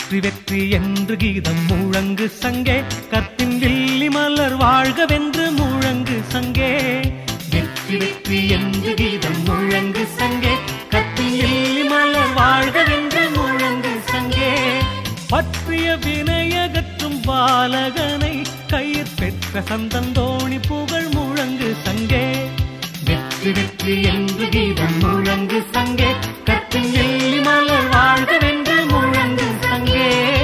வெற்றி வெற்றி என்று கீதம் முழங்கு சங்கே கற்பின் வில்லி மலர் வாழ்கவென்று முழங்கு சங்கே வெற்றி வெற்றி என்று கீதம் முழங்கு சங்கே கற்பின் வில்லி மலர் வாழ்கவென்று முழங்கு சங்கே பற்றிய வினையகற்றும் பாலகனை கயிர் பெற்ற சந்தந்தோணி புகழ் முழங்கு சங்கே வெற்றி வெற்றி என்று கீதம் முழங்கு சங்கே கற்பின் வெள்ளி மலர் வாழ்கவென்று முழங்கு சங்கே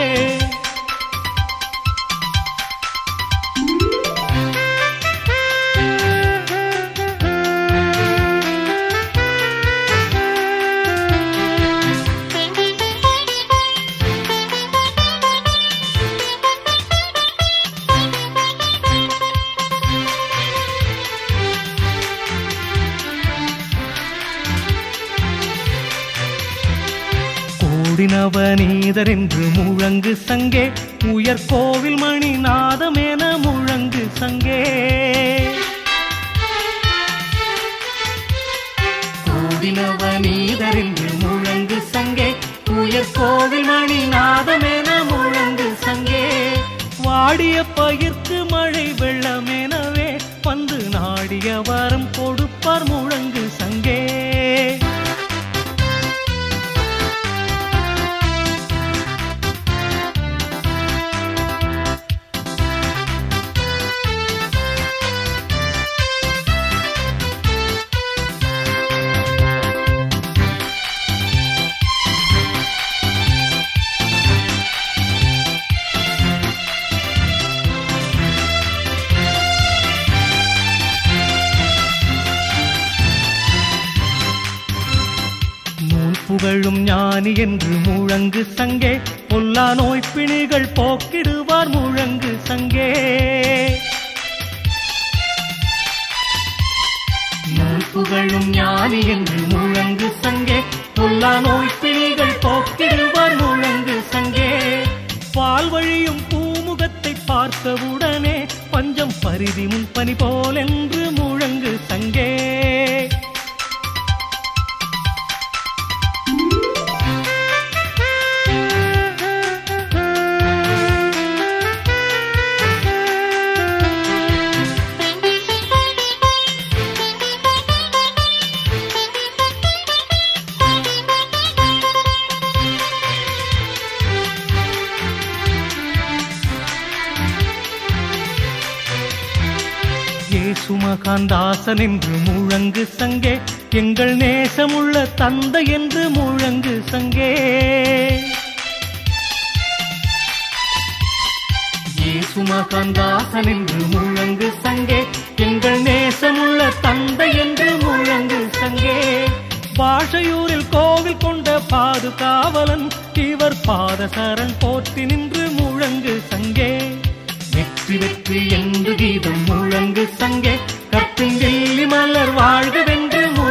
கூடினவனீதர் என்று முழங்கு சங்கே உயர் கோவில் மணி நாதமென முழங்கு சங்கே கூடினவனீதர் என்று முழங்கு சங்கே உயர் கோவில் மணி நாதமென முழங்கு சங்கே வாடிய பயிர்க்கு மழை வெள்ளமெனவே வந்து நாடிய வரம் கொடுப்பார் முழங்கு சங்கே நூல் புகழும் ஞானி என்று முழங்கு சங்கே பொல்லா நோய் பிணிகள் போக்கிடுவார் முழங்கு சங்கே நூல் புகழும் ஞானி என்று முழங்கு சங்கே பொல்லா நோய் பிணிகள் போக்கிடுவார் முழங்கு சங்கே பால் வழியும் பூமுகத்தை பார்த்தவுடனே பஞ்சம் பரிதி முன் பனி போலென்று முழங்கு சங்கே ஏசுமகாந்தாசன் என்று முழங்கு சங்கே எங்கள் நேசமுள்ள தந்தை என்று முழங்கு சங்கே ஏசுமகாந்தாசன் என்று முழங்கு சங்கே எங்கள் நேசமுள்ள தந்தை என்று முழங்கு சங்கே பாஷையூரில் கோவில் கொண்ட பாதுகாவலன் இவர் பாதசரண் போற்றி நின்று முழங்கு சங்கே வெற்றி வெற்றி என்று கீதம் முழங்கு சங்கே கற்பின் வெள்ளி மலர் வாழ்கவென்று